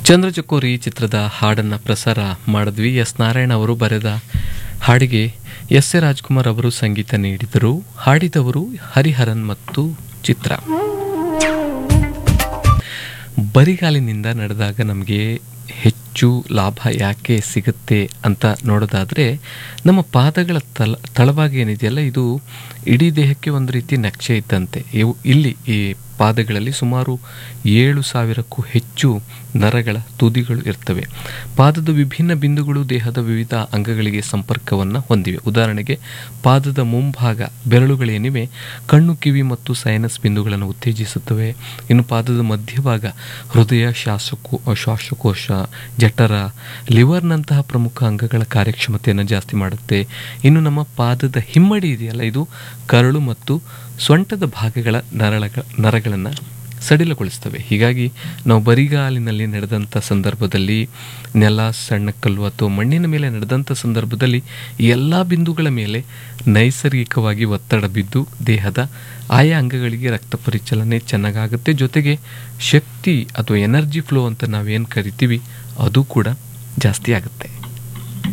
ಚಂದ್ರಚಕೋರಿ ಚಿತ್ರದ ಹಾಡನ್ನು ಪ್ರಸಾರ ಮಾಡಿದ್ವಿ ಎಸ್ ನಾರಾಯಣ ಅವರು ಬರೆದ ಹಾಡಿಗೆ ಎಸ್ ಎ ರಾಜ್ಕುಮಾರ್ ಅವರು ಸಂಗೀತ ನೀಡಿದರು ಹಾಡಿದವರು ಹರಿಹರನ್ ಮತ್ತು ಚಿತ್ರ ಬರಿಗಾಲಿನಿಂದ ನಡೆದಾಗ ನಮಗೆ ಹೆಚ್ಚು ಲಾಭ ಯಾಕೆ ಸಿಗುತ್ತೆ ಅಂತ ನೋಡೋದಾದರೆ ನಮ್ಮ ಪಾದಗಳ ತಲ ತಳವಾಗಿ ಏನಿದೆಯಲ್ಲ ಇದು ಇಡೀ ದೇಹಕ್ಕೆ ಒಂದು ರೀತಿ ನಕ್ಷೆ ಇದ್ದಂತೆ ಇವು ಇಲ್ಲಿ ಈ ಪಾದಗಳಲ್ಲಿ ಸುಮಾರು ಏಳು ಸಾವಿರಕ್ಕೂ ಹೆಚ್ಚು ನರಗಳ ತುದಿಗಳು ಇರ್ತವೆ ಪಾದದ ವಿಭಿನ್ನ ಬಿಂದುಗಳು ದೇಹದ ವಿವಿಧ ಅಂಗಗಳಿಗೆ ಸಂಪರ್ಕವನ್ನು ಹೊಂದಿವೆ ಉದಾಹರಣೆಗೆ ಪಾದದ ಮುಂಭಾಗ ಬೆರಳುಗಳೇನಿವೆ ಕಣ್ಣು ಕಿವಿ ಮತ್ತು ಸೈನಸ್ ಬಿಂದುಗಳನ್ನು ಉತ್ತೇಜಿಸುತ್ತವೆ ಇನ್ನು ಪಾದದ ಮಧ್ಯಭಾಗ ಹೃದಯ ಶ್ವಾಸಕೋ ಶ್ವಾಸಕೋಶ ಜಠರ ಲಿವರ್ನಂತಹ ಪ್ರಮುಖ ಅಂಗಗಳ ಕಾರ್ಯಕ್ಷಮತೆಯನ್ನು ಜಾಸ್ತಿ ಮಾಡುತ್ತೆ ಇನ್ನು ನಮ್ಮ ಪಾದದ ಹಿಮ್ಮಡಿ ಇದೆಯಲ್ಲ ಇದು ಕರಳು ಮತ್ತು ಸೊಂಟದ ಭಾಗಗಳ ನರಳಗಳ ನರಗಳನ್ನು ಸಡಿಲಗೊಳಿಸ್ತವೆ ಹೀಗಾಗಿ ನಾವು ಬರಿಗಾಲಿನಲ್ಲಿ ನಡೆದಂಥ ಸಂದರ್ಭದಲ್ಲಿ ನೆಲ ಸಣ್ಣ ಕಲ್ಲು ಅಥವಾ ಮಣ್ಣಿನ ಮೇಲೆ ನಡೆದಂಥ ಸಂದರ್ಭದಲ್ಲಿ ಈ ಎಲ್ಲ ಬಿಂದುಗಳ ಮೇಲೆ ನೈಸರ್ಗಿಕವಾಗಿ ಒತ್ತಡ ಬಿದ್ದು ದೇಹದ ಆಯಾ ಅಂಗಗಳಿಗೆ ರಕ್ತ ಪರಿಚಲನೆ ಚೆನ್ನಾಗಾಗುತ್ತೆ ಜೊತೆಗೆ ಶಕ್ತಿ ಅಥವಾ ಎನರ್ಜಿ ಫ್ಲೋ ಅಂತ ನಾವೇನು ಕರಿತೀವಿ ಅದು ಕೂಡ ಜಾಸ್ತಿ ಆಗುತ್ತೆ